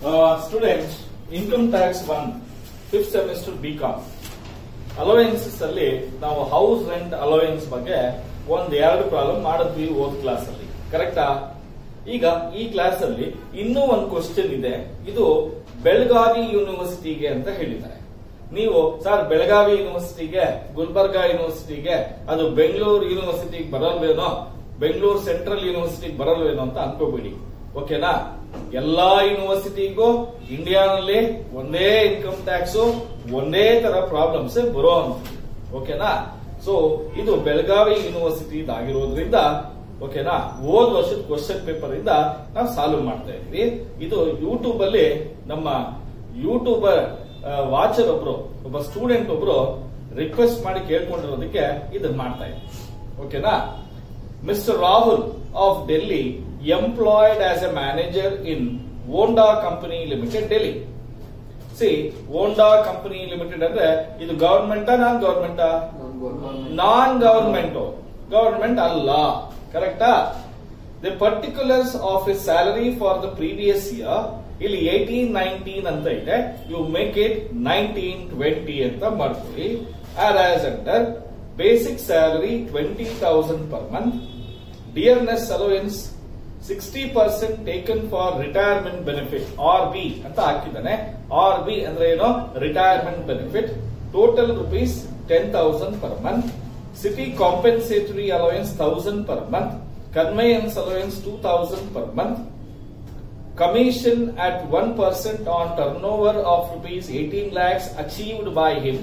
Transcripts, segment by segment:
Student income tax one fifth semester B com allowances ಅಲ್ಲಿ ನಾವು house rent allowance ಬಗ್ಗೆ ಒಂದ್ ಎರಡು ಪ್ರಾಬ್ಲಮ್ ಮಾಡಿದ್ವಿ ಓದ್ ಕ್ಲಾಸ್ ಅಲ್ಲಿ ಕರೆಕ್ಟಾ ಈಗ ಈ ಕ್ಲಾಸ್ ಅಲ್ಲಿ ಇನ್ನೂ ಒಂದು ಕ್ವಶನ್ ಇದೆ ಇದು ಬೆಳಗಾವಿ ಯೂನಿವರ್ಸಿಟಿಗೆ ಅಂತ ಹೇಳಿದ್ದಾರೆ ನೀವು ಸರ್ ಬೆಳಗಾವಿ ಯೂನಿವರ್ಸಿಟಿಗೆ ಗುಲ್ಬರ್ಗಾ ಯೂನಿವರ್ಸಿಟಿಗೆ ಅದು ಬೆಂಗಳೂರು ಯೂನಿವರ್ಸಿಟಿಗೆ ಬರಲ್ವೇನೋ ಬೆಂಗಳೂರು ಸೆಂಟ್ರಲ್ ಯೂನಿವರ್ಸಿಟಿಗೆ ಬರಲ್ವೇನೋ ಅಂತ ಅನ್ಕೋಬೇಡಿ ಓಕೆನಾ ಎಲ್ಲಾ ಯೂನಿವರ್ಸಿಟಿಗೂ ಇಂಡಿಯಾನಲ್ಲಿ ಒಂದೇ ಇನ್ಕಮ್ ಟ್ಯಾಕ್ಸ್ ಒಂದೇ ತರ ಪ್ರಾಬ್ಲಮ್ಸ್ ಬರೋ ಓಕೆನಾ ಸೊ ಇದು ಬೆಳಗಾವಿ ಯೂನಿವರ್ಸಿಟಿ ಆಗಿರೋದ್ರಿಂದ ಓಕೆನಾ ಹೋದ್ ವರ್ಷದ ಕ್ವಶನ್ ಪೇಪರ್ ಇಂದ ನಾವು ಸಾಲ್ವ್ ಮಾಡ್ತಾ ಇದ್ವಿ ಇದು ಯೂಟ್ಯೂಬ್ ಅಲ್ಲಿ ನಮ್ಮ ಯೂಟ್ಯೂಬರ್ ವಾಚರ್ ಒಬ್ರು ಒಬ್ಬ ಸ್ಟೂಡೆಂಟ್ ಒಬ್ರು ರಿಕ್ವೆಸ್ಟ್ ಮಾಡಿ ಕೇಳ್ಕೊಂಡಿರೋದಕ್ಕೆ ಇದನ್ನ ಮಾಡ್ತಾ ಇದ್ವಿ ಓಕೆನಾ mister Rahul of Delhi employed as a manager in Honda company limited Delhi C Honda company limited ಅಂದ್ರೆ ಇದು government non government non government government ಅಲ್ಲ ಕರೆಕ್ಟಾ the particulars of is salary for the previous year ಇಲ್ಲಿ ಏಟೀನ್ ನೈನ್ಟೀನ್ ಅಂತ ಇದೆ you make it nineteen twenty ಅಂತ ಮಾಡ್ಕೊಳ್ಳಿ are as under basic salary twenty thousand per month dearness allowance sixty percent taken for retirement benefit R B ಅಂತ ಹಾಕಿದ್ದಾನೆ R B ಅಂದ್ರೆ ಏನು retirement benefit total rupees ten thousand per month city compensatory allowance thousand per month conveyance allowance two thousand per month commission at 1% on turnover of rupees 18 lakhs achieved by him.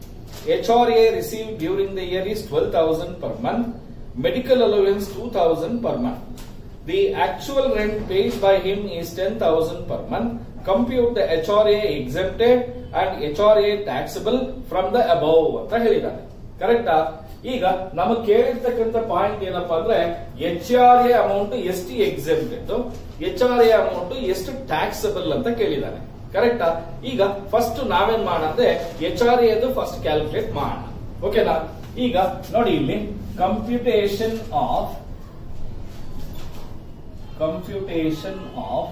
HRA received during the year is 12,000 per month. Medical allowance 2,000 per month. The actual rent paid by him is 10,000 per month. Compute the HRA exempted and HRA taxable from the above ಅಂತ ಹೇಳಿದ್ದಾರೆ ಕರೆಕ್ಟಾ ಈಗ ನಮಗೆ ಕೇಳಿರ್ತಕ್ಕಂಥ point ಏನಪ್ಪಾ ಅಂದ್ರೆ H R A amount ಎಷ್ಟು exempted H R A amount ಎಷ್ಟು taxable ಅಂತ ಕೇಳಿದ್ದಾನೆ ಕರೆಕ್ಟಾ ಈಗ ಫಸ್ಟ್ ನಾವೇನ್ ಮಾಡಂದ್ರೆ ಎಚ್ ಆರ್ ಎದು ಫಸ್ಟ್ ಕ್ಯಾಲ್ಕುಲೇಟ್ ಮಾಡೋಣ ಓಕೆನಾ ಈಗ ನೋಡಿ ಇಲ್ಲಿ computation of computation of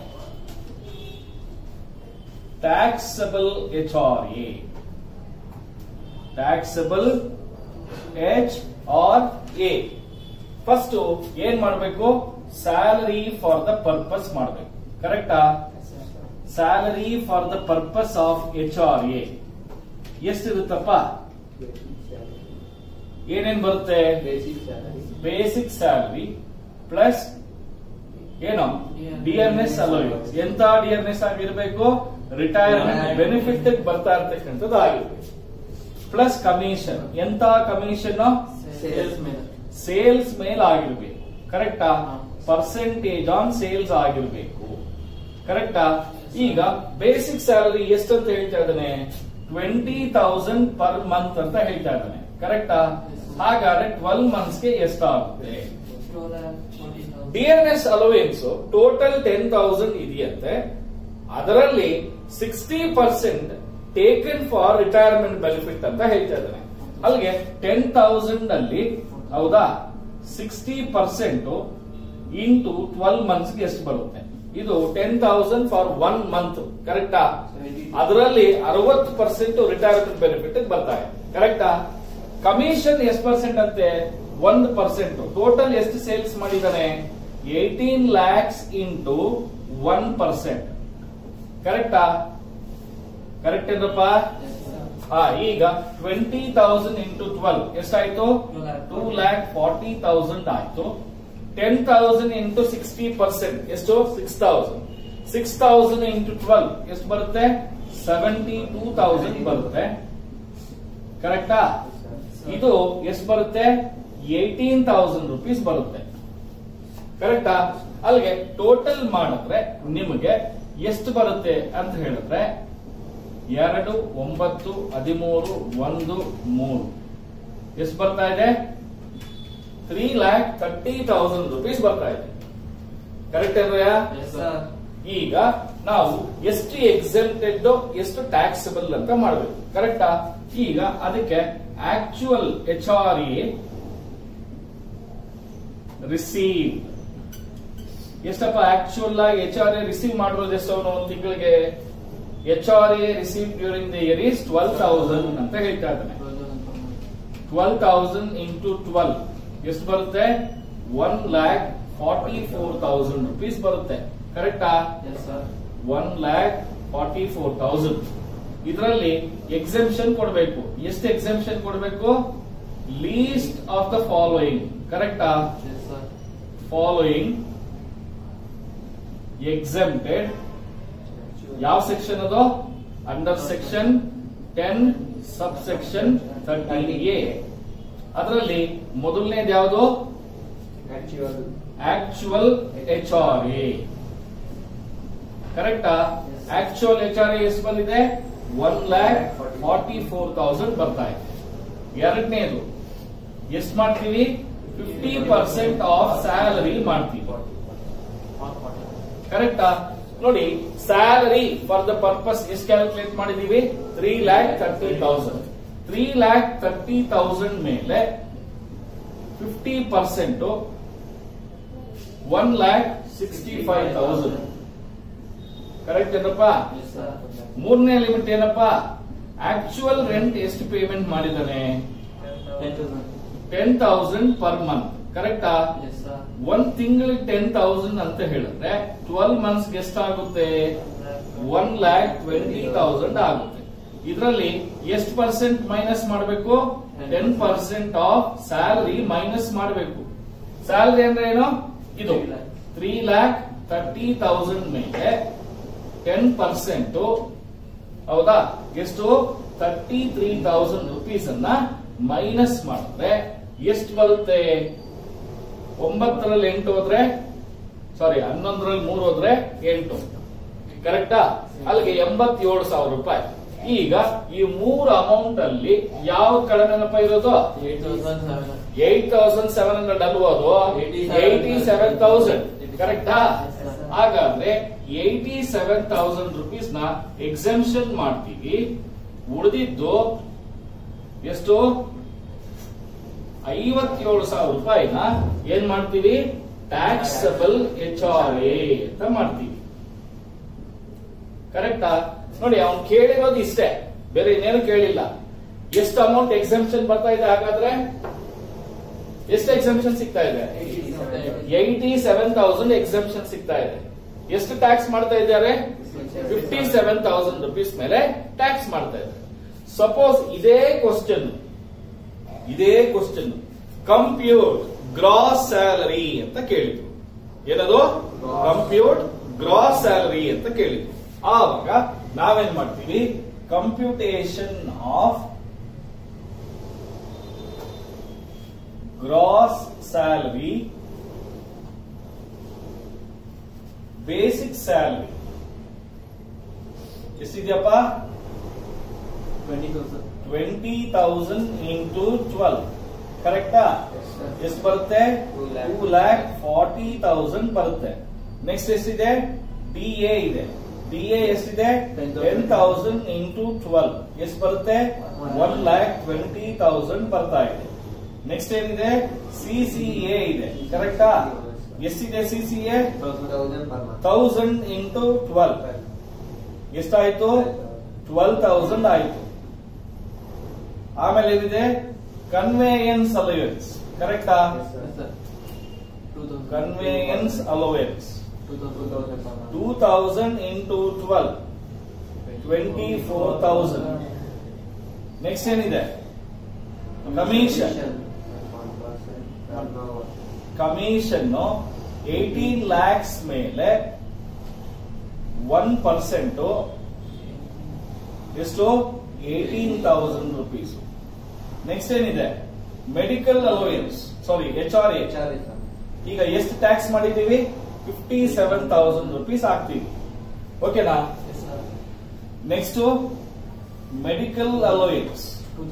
taxable H R A taxable H R A first ಏನ್ ಮಾಡಬೇಕು ಸ್ಯಾಲರಿ ಫಾರ್ ದ ಪರ್ಪಸ್ ಮಾಡಬೇಕು ಕರೆಕ್ಟಾ salary for the purpose of H R A ಎಷ್ಟಿರುತ್ತಪ್ಪ ಏನೇನ್ ಬರುತ್ತೆ ಬೇಸಿಕ್ ಸ್ಯಾಲರಿ ಪ್ಲಸ್ ಏನು ಡಿಎನ್ಎಸ್ ಅಲೋಯನ್ಸ್ ಎಂತ ಡಿಎನ್ಎಸ್ ಆಗಿರ್ಬೇಕು ರಿಟೈರ್ಮೆಂಟ್ ಬೆನಿಫಿಟ್ ಬರ್ತಾ ಇರ್ತಕ್ಕಂಥದ್ದು ಆಗಿರ್ಬೇಕು ಪ್ಲಸ್ ಕಮಿಷನ್ ಎಂತ ಕಮಿಷನ್ ಸೇಲ್ಸ್ ಮೇಲ್ ಆಗಿರ್ಬೇಕು ಕರೆಕ್ಟಾ ಪರ್ಸೆಂಟೇಜ್ ಆನ್ ಸೇಲ್ಸ್ ಆಗಿರ್ಬೇಕು ಕರೆಕ್ಟಾ ಈಗ ಬೇಸಿಕ್ ಸ್ಯಾಲರಿ ಎಷ್ಟು ಅಂತ ಹೇಳ್ತಾ ಇದ್ದಾನೆ ಟ್ವೆಂಟಿ ತೌಸಂಡ್ ಪರ್ ಮಂತ್ ಅಂತ ಹೇಳ್ತಾ ಇದ್ದಾನೆ ಕರೆಕ್ಟಾ ಹಾಗಾದ್ರೆ ಟ್ವೆಲ್ ಮಂತ್ಸ್ಗೆ ಎಷ್ಟಾಗುತ್ತೆ dearness allowance total ten thousand ಇದೆಯಂತೆ ಅದರಲ್ಲಿ sixty percent taken for retirement benefit ಅಂತ ಹೇಳ್ತಾ ಇದ್ದಾನೆ ಅಲ್ಲಿಗೆ ಟೆನ್ ತೌಸಂಡ್ ಅಲ್ಲಿ ಹೌದಾ sixty percent into twelve months ಎಷ್ಟು ಬರುತ್ತೆ ಇದು ten thousand for one month ಕರೆಕ್ಟಾ ಅದರಲ್ಲಿ ಅರವತ್ತು ಪರ್ಸೆಂಟ್ ರಿಟೈರ್ಮೆಂಟ್ ಬೆನಿಫಿಟ್ ಬರ್ತಾ ಇದೆ ಕರೆಕ್ಟಾ ಕಮಿಷನ್ ಎಷ್ಟು ಪರ್ಸೆಂಟ್ ಅಂತೆ ಒಂದು ಪರ್ಸೆಂಟ್ ಟೋಟಲ್ ಎಷ್ಟು ಸೇಲ್ಸ್ ಮಾಡಿದಾನೆ eighteen lakhs into one percent ಕರೆಕ್ಟಾ ಕರೆಕ್ಟ್ ಏನಪ್ಪ ಹಾ ಈಗ ಟ್ವೆಂಟಿ ತೌಸಂಡ್ ಇಂಟು ಟ್ವೆಲ್ ಎಷ್ಟಾಯ್ತು ಟೂ ಲ್ಯಾಕ್ ಫಾರ್ಟಿ ತೌಸಂಡ್ ಆಯ್ತು ten thousand into sixty percent ಎಷ್ಟು six thousand six thousand into twelve ಎಷ್ಟು ಬರುತ್ತೆ ಸೆವೆಂಟಿ ಟೂ ತೌಸಂಡ್ ಬರುತ್ತೆ ಕರೆಕ್ಟಾ ಇದು ಎಷ್ಟು ಬರುತ್ತೆ ಏಟೀನ್ ತೌಸಂಡ್ ರುಪೀಸ್ ಬರುತ್ತೆ ಕರೆಕ್ಟಾ ಅಲ್ಲಿಗೆ ಟೋಟಲ್ ಮಾಡಿದ್ರೆ ನಿಮಗೆ ಎಷ್ಟು ಬರುತ್ತೆ ಅಂತ ಹೇಳಿದ್ರೆ ಎರಡು ಒಂಬತ್ತು ಹದಿಮೂರು ಒಂದು ಮೂರು ಎಷ್ಟು ಬರ್ತಾ ಇದೆ three lakh thirty thousand rupees ಬರ್ತಾ ಇದೆ ಕರೆಕ್ಟ್ ಅಲ್ವಯ ಈಗ ನಾವು ಎಷ್ಟು ಎಕ್ಸೆಂಟೆಡ್ ಎಷ್ಟು ಟ್ಯಾಕ್ಸಬಲ್ ಅಂತ ಮಾಡಬೇಕು ಕರೆಕ್ಟಾ ಈಗ ಅದಕ್ಕೆ actual H R A receive ಎಷ್ಟಪ್ಪ ಆಕ್ಚುಯಲ್ ಆಗಿ ಎಚ್ ಆರ್ ಎ ರಿಸೀವ್ ಮಾಡಿರೋದು ಎಷ್ಟು ಅವನು ಒಂದು ತಿಂಗಳಿಗೆ H R A receive during the year is twelve thousand ಅಂತ ಹೇಳ್ತಾ ಇದ್ದಾನೆ ಟ್ವೆಲ್ ತೌಸಂಡ್ ಇಂಟು ಟ್ವೆಲ್ ಎಷ್ಟು ಬರುತ್ತೆ one lakh forty four thousand rupees ಬರುತ್ತೆ ಕರೆಕ್ಟಾ one lakh forty four thousand ಇದರಲ್ಲಿ ಎಕ್ಸೆಂಪ್ಷನ್ ಕೊಡಬೇಕು ಎಷ್ಟು ಎಕ್ಸೆಂಪ್ಷನ್ ಕೊಡಬೇಕು ಲೀಸ್ಟ್ ಆಫ್ ದ ಫಾಲೋಯಿಂಗ್ ಕರೆಕ್ಟಾ ಫಾಲೋಯಿಂಗ್ ಎಕ್ಸೆಂಪ್ಟೆಡ್ ಯಾವ ಸೆಕ್ಷನ್ ಅದು under section ten sub section thirteen A ಅದರಲ್ಲಿ ಮೊದಲನೇದು ಯಾವುದು ಆಕ್ಚುಯಲ್ ಎಚ್ ಆರ್ ಎ ಕರೆಕ್ಟಾ Yes. Actual H R A ಎಷ್ಟು ಬಂದಿದೆ one lakh forty four thousand ಬರ್ತಾ ಇದೆ ಎರಡನೇದು ಎಷ್ಟು ಮಾಡ್ತೀವಿ ಫಿಫ್ಟಿ ಪರ್ಸೆಂಟ್ ಆಫ್ ಸ್ಯಾಲರಿ ಮಾಡ್ತೀವಿ ಕರೆಕ್ಟಾ ನೋಡಿ ಸ್ಯಾಲರಿ ಫಾರ್ ದ ಪರ್ಪಸ್ ಎಷ್ಟು ಕ್ಯಾಲ್ಕುಲೇಟ್ ಮಾಡಿದೀವಿ three lakh thirty thousand three lakh thirty thousand ಮೇಲೆ fifty percent one lakh sixty five thousand correct ಏನಪ್ಪ ಮೂರನೇ ಲಿಮಿಟ್ ಏನಪ್ಪ ಆಕ್ಚುಯಲ್ ರೆಂಟ್ ಎಷ್ಟು ಪೇಮೆಂಟ್ ಮಾಡಿದಾನೆ ಟೆನ್ ತೌಸಂಡ್ ಪರ್ ಮಂತ್ ಕರೆಕ್ಟಾ ಒಂದ್ ತಿಂಗಳಿಗೆ ಟೆನ್ ತೌಸಂಡ್ ಅಂತ ಹೇಳಿದ್ರೆ ಟ್ವೆಲ್ ಮಂತ್ಸ್ ಎಷ್ಟಾಗುತ್ತೆ ಒನ್ ಲ್ಯಾಕ್ ಟ್ವೆಂಟಿ ತೌಸಂಡ್ ಆಗುತ್ತೆ ಇದರಲ್ಲಿ ಎಷ್ಟು ಪರ್ಸೆಂಟ್ ಮೈನಸ್ ಮಾಡಬೇಕು ten percent of salary minus ಮಾಡಬೇಕು ಸ್ಯಾಲರಿ ಅಂದ್ರೆ ಏನು ಇದು ತ್ರೀ ಲ್ಯಾಕ್ ತರ್ಟಿ ತೌಸಂಡ್ ಮೇಲೆ ಟೆನ್ ಪರ್ಸೆಂಟ್ ಹೌದಾ ಎಷ್ಟು ತರ್ಟಿ ತ್ರೀ ತೌಸಂಡ್ ರುಪೀಸ್ ಅನ್ನ ಮೈನಸ್ ಮಾಡಿದ್ರೆ ಎಷ್ಟು ಬರುತ್ತೆ ಒಂಬತ್ತರಲ್ಲಿ ಎಂಟು ಹೋದ್ರೆ ಸಾರಿ ಹನ್ನೊಂದರಲ್ಲಿ ಮೂರು ಹೋದ್ರೆ ಎಂಟು ಕರೆಕ್ಟಾ ಅಲ್ಲಿಗೆ ಎಂಬತ್ತೇಳು ಸಾವಿರ ರೂಪಾಯಿ ಈಗ ಈ ಮೂರು ಅಮೌಂಟ್ ಅಲ್ಲಿ ಯಾವ ಕಡಿಮೆನಪ್ಪ ಇರೋದು ಏಟ್ ತೌಸಂಡ್ ಸೆವೆನ್ ಹಂಡ್ರೆಡ್ ಅಲ್ವೋದು ಏಯ್ಟಿ ಸೆವೆನ್ ತೌಸಂಡ್ ಕರೆಕ್ಟಾ ಹಾಗಾದ್ರೆ ಏಯ್ಟಿ ಸೆವೆನ್ ತೌಸಂಡ್ ರುಪೀಸ್ ನ ಎಕ್ಸೆಂಪ್ಷನ್ ಮಾಡ್ತೀವಿ ಉಳಿದಿದ್ದು ಎಷ್ಟು ಐವತ್ತೇಳು ಸಾವಿರ ರೂಪಾಯಿನ ಏನ್ ಮಾಡ್ತೀವಿ ಟ್ಯಾಕ್ಸಬಲ್ ಎಚ್ ಆರ್ ಎ ಅಂತ ಮಾಡ್ತೀವಿ ಕರೆಕ್ಟಾ ನೋಡಿ ಅವ್ನು ಕೇಳಿರೋದು ಇಷ್ಟೇ ಬೇರೆ ಇನ್ನೇನು ಕೇಳಿಲ್ಲ ಎಷ್ಟು ಅಮೌಂಟ್ ಎಕ್ಸೆಂಪ್ಷನ್ ಬರ್ತಾ ಇದೆ ಹಾಗಾದ್ರೆ ಎಷ್ಟು ಎಕ್ಸೆಂಪ್ಷನ್ ಸಿಗ್ತಾ ಇದೆ ಏಯ್ಟಿ ಸೆವೆನ್ ತೌಸಂಡ್ ಎಕ್ಸೆಂಪ್ಷನ್ ಸಿಗ್ತಾ ಇದೆ ಎಷ್ಟು ಟ್ಯಾಕ್ಸ್ ಮಾಡ್ತಾ ಇದ್ದಾರೆ ಫಿಫ್ಟಿ ಸೆವೆನ್ ತೌಸಂಡ್ ರುಪೀಸ್ ಮೇಲೆ ಟ್ಯಾಕ್ಸ್ ಮಾಡ್ತಾ ಇದ್ದಾರೆ ಸಪೋಸ್ ಇದೇ ಕ್ವಶನ್ ಇದೇ ಕ್ವಶನ್ ಕಂಪ್ಯೂಟ್ ಗ್ರಾಸ್ ಸ್ಯಾಲರಿ ಅಂತ ಕೇಳಿದ್ರು ಏನದು ಕಂಪ್ಯೂಟ್ ಗ್ರಾಸ್ ಸ್ಯಾಲರಿ ಅಂತ ಕೇಳಿದ್ರು ಆವಾಗ ನಾವೇನ್ ಮಾಡ್ತೀವಿ computation of gross salary basic salary ಎಷ್ಟಿದೆಯಪ್ಪ ಟ್ವೆಂಟಿ ತೌಸಂಡ್ ಇಂಟು ಟ್ವೆಲ್ವ್ ಕರೆಕ್ಟಾ ಎಷ್ಟು ಬರುತ್ತೆ Two lakh. Two lakh forty thousand ಬರುತ್ತೆ ನೆಕ್ಸ್ಟ್ ಎಷ್ಟಿದೆ ಡಿ ಎ ಇದೆ ಡಿ ಎ ಎಷ್ಟಿದೆ 10,000. ಟೆನ್ ತೌಸಂಡ್ ಇಂಟು ಟ್ವೆಲ್ವ್ ಎಷ್ಟು ಬರುತ್ತೆ One one lakh twenty thousand ಬರ್ತಾ ಇದೆ ನೆಕ್ಸ್ಟ್ ಏನಿದೆ ಸಿ ಸಿ ಎ ಇದೆ ಕರೆಕ್ಟಾ ಎಷ್ಟಿದೆ C C A thousand into twelve ಎಷ್ಟಾಯ್ತು ಟ್ವೆಲ್ ತೌಸಂಡ್ ಆಯ್ತು ಆಮೇಲೆ ಏನಿದೆ ಕನ್ವೇಯನ್ಸ್ ಅಲೋವೆನ್ಸ್ ಕರೆಕ್ಟಾ conveyance allowance two thousand into twelve twenty four thousand next ಏನಿದೆ ಕಮಿಷನ್ ಕಮಿಷನ್ ಏಯ್ಟೀನ್ ಲ್ಯಾಕ್ಸ್ ಮೇಲೆ ಒನ್ ಪರ್ಸೆಂಟ್ ಎಷ್ಟು ಏಯ್ಟೀನ್ ತೌಸಂಡ್ ರುಪೀಸ್ ನೆಕ್ಸ್ಟ್ ಏನಿದೆ medical allowance sorry H R H ಈಗ ಎಷ್ಟು ಟ್ಯಾಕ್ಸ್ ಮಾಡಿದ್ದೀವಿ ಫಿಫ್ಟಿ ಸೆವೆನ್ ತೌಸಂಡ್ ರುಪೀಸ್ ಹಾಕ್ತೀವಿ ಓಕೆನಾ next medical allowance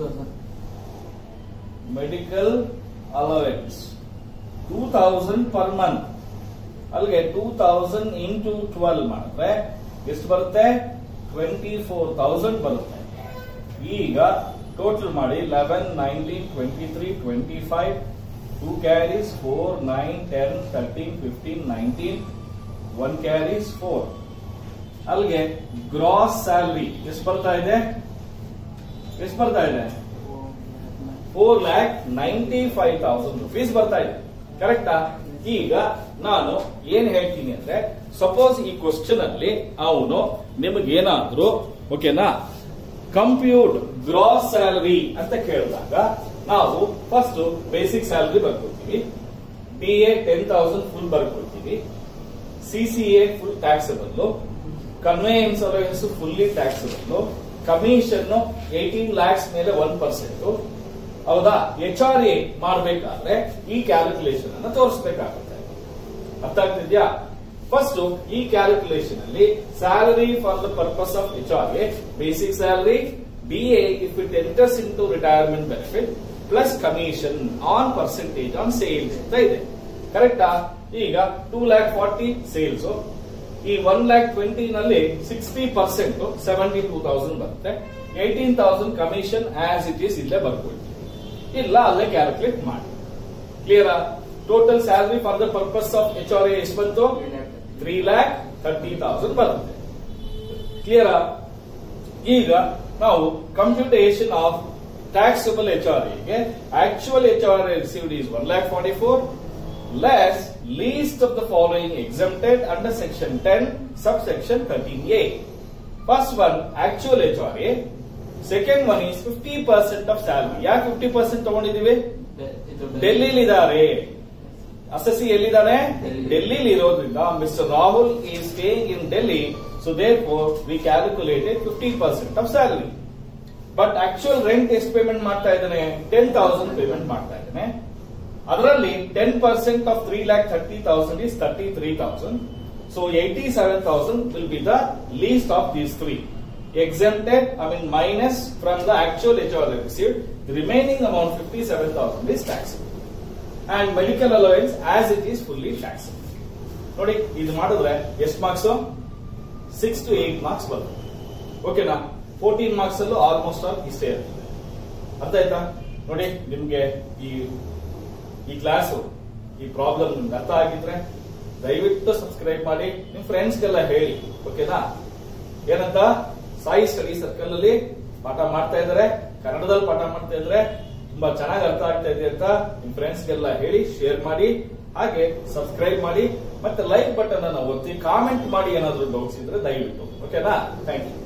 medical allowance two thousand per month ಅಲ್ಲಿಗೆ ಟೂ ತೌಸಂಡ್ ಇಂಟು ಟ್ವೆಲ್ವ್ ಮಾಡಿದ್ರೆ ಎಷ್ಟು ಬರುತ್ತೆ ಟ್ವೆಂಟಿ ಫೋರ್ ತೌಸಂಡ್ ಬರುತ್ತೆ ಈಗ ಟೋಟಲ್ ಮಾಡಿ eleven nineteen twenty three twenty five two carries four nine ten thirteen fifteen nineteen one carries four ಅಲ್ಲಿಗೆ gross salary ಎಷ್ಟು ಬರ್ತಾ ಇದೆ ಎಷ್ಟು ಬರ್ತಾ ಇದೆ four lakh ninety five thousand rupees ಬರ್ತಾ ಇದೆ ಕರೆಕ್ಟಾ ಈಗ ನಾನು ಏನ್ ಹೇಳ್ತೀನಿ ಅಂದ್ರೆ ಸಪೋಸ್ ಈ ಕ್ವಶನ್ ಅಲ್ಲಿ ಅವನು ನಿಮಗೇನಾದ್ರೂ ಓಕೆನಾ ಕಂಪ್ಯೂಟ್ ಗ್ರಾಸ್ ಸ್ಯಾಲರಿ ಅಂತ ಕೇಳಿದಾಗ ನಾವು ಫಸ್ಟ್ ಬೇಸಿಕ್ ಸ್ಯಾಲರಿ ಬರ್ಕೊಳ್ತೀವಿ D A ten thousand full ಬರ್ಕೊಳ್ತೀವಿ CCA full taxable conveyance allowance fully taxable commission eighteen lakhs ಮೇಲೆ ಒನ್ ಪರ್ಸೆಂಟ್ ಹೌದಾ ಎಚ್ ಆರ್ ಎ ಮಾಡಬೇಕಾದ್ರೆ ಈ ಕ್ಯಾಲ್ಕುಲೇಷನ್ ಅನ್ನು ತೋರಿಸಬೇಕಾಗುತ್ತೆ ಅರ್ಥ ಆಗ್ತಿದ್ಯಾ ಫಸ್ಟ್ ಈ ಕ್ಯಾಲ್ಕುಲೇಷನ್ ಅಲ್ಲಿ salary for the purpose of H R A basic salary D A if it enters into retirement benefit plus commission on percentage on sales ಅಂತ ಇದೆ ಕರೆಕ್ಟಾ ಈಗ ಟೂ ಲ್ಯಾಕ್ ಫಾರ್ಟಿ ಸೇಲ್ಸ್ ಈ ಒನ್ ಲ್ಯಾಕ್ ಟ್ವೆಂಟಿ ನಲ್ಲಿ sixty percent seventy two thousand ಬರುತ್ತೆ eighteen thousand commission as it is ಇಲ್ಲೇ ಬರ್ಕೊಳ್ತೀವಿ ಇಲ್ಲ ಅಲ್ಲೇ ಕ್ಯಾಲ್ಕುಲೇಟ್ ಮಾಡಿ ಕ್ಲಿಯರಾ total salary for the purpose of H R A ಎಷ್ಟು ಬಂತು ತ್ರೀ ಲ್ಯಾಕ್ ಥರ್ಟಿ ತೌಸಂಡ್ ಬರುತ್ತೆ ಕ್ಲಿಯರಾ ಈಗ ನಾವು computation of taxable H R ಎಗೆ actual H R A received is one lakh forty four less least of the following exempted under section 10 subsection 13a first one actual HRA second one is 50% of salary ಯಾಕೆ 50% ತಗೊಂಡಿದೀವಿ ಡೆಲ್ಲಿಲಿ ಇದ್ದಾರೆ ಅಸಸಿ ಎಲ್ಲಿದ್ದಾನೆ ಡೆಲ್ಲಿ. ಡೆಲ್ಲಿಲಿ ಇರೋದ್ರಿಂದ mister Rahul ಈ staying in Delhi so therefore we calculated fifty percent of salary but actual rent ಎಷ್ಟು payment ಮಾಡ್ತಾ ಇದ್ದಾನೆ ten thousand payment ಮಾಡ್ತಾ ಇದ್ದಾನೆ ಅದರಲ್ಲಿ ten percent of three lakh thirty thousand is thirty three thousand so eighty seven thousand will be the least of these three exempted, I mean minus from the actual HR received, the remaining amount 57,000 is taxable. And medical allowance as it is fully taxable. ನೋಡಿ ಇದು ಮಾಡಿದ್ರೆ ಎಷ್ಟು marks six to eight marks ಬರುತ್ತೆ ಓಕೆನಾ fourteen marks ಅಲ್ಲೂ almost all ಇಷ್ಟೇ ಇರ್ತದೆ ಅರ್ಥ ಆಯ್ತಾ ನೋಡಿ ನಿಮ್ಗೆ ಈ ಈ ಕ್ಲಾಸು ಈ ಪ್ರಾಬ್ಲಮ್ ನಿಮ್ಗೆ ಅರ್ಥ ಆಗಿದ್ರೆ ದಯವಿಟ್ಟು ಸಬ್ಸ್ಕ್ರೈಬ್ ಮಾಡಿ ನಿಮ್ ಫ್ರೆಂಡ್ಸ್ಗೆಲ್ಲ ಹೇಳಿ ಓಕೆನಾ ಏನಂತ ಸಾಯಿ ಸ್ಟಡಿ ಸರ್ಕಲ್ ಅಲ್ಲಿ ಪಾಠ ಮಾಡ್ತಾ ಇದ್ದಾರೆ ಕನ್ನಡದಲ್ಲಿ ಪಾಠ ಮಾಡ್ತಾ ಇದ್ರೆ ತುಂಬಾ ಚೆನ್ನಾಗಿ ಅರ್ಥ ಆಗ್ತಾ ಇದೆ ಅಂತ ನಿಮ್ ಫ್ರೆಂಡ್ಸ್ಗೆಲ್ಲ ಹೇಳಿ ಶೇರ್ ಮಾಡಿ ಹಾಗೆ ಸಬ್ಸ್ಕ್ರೈಬ್ ಮಾಡಿ ಮತ್ತೆ ಲೈಕ್ ಬಟನ್ ಅನ್ನು ಒತ್ತಿ ಕಾಮೆಂಟ್ ಮಾಡಿ ಏನಾದ್ರು ಡೌಟ್ಸ್ ಇದ್ರೆ ದಯವಿಟ್ಟು ಓಕೆನಾ ಥ್ಯಾಂಕ್ ಯು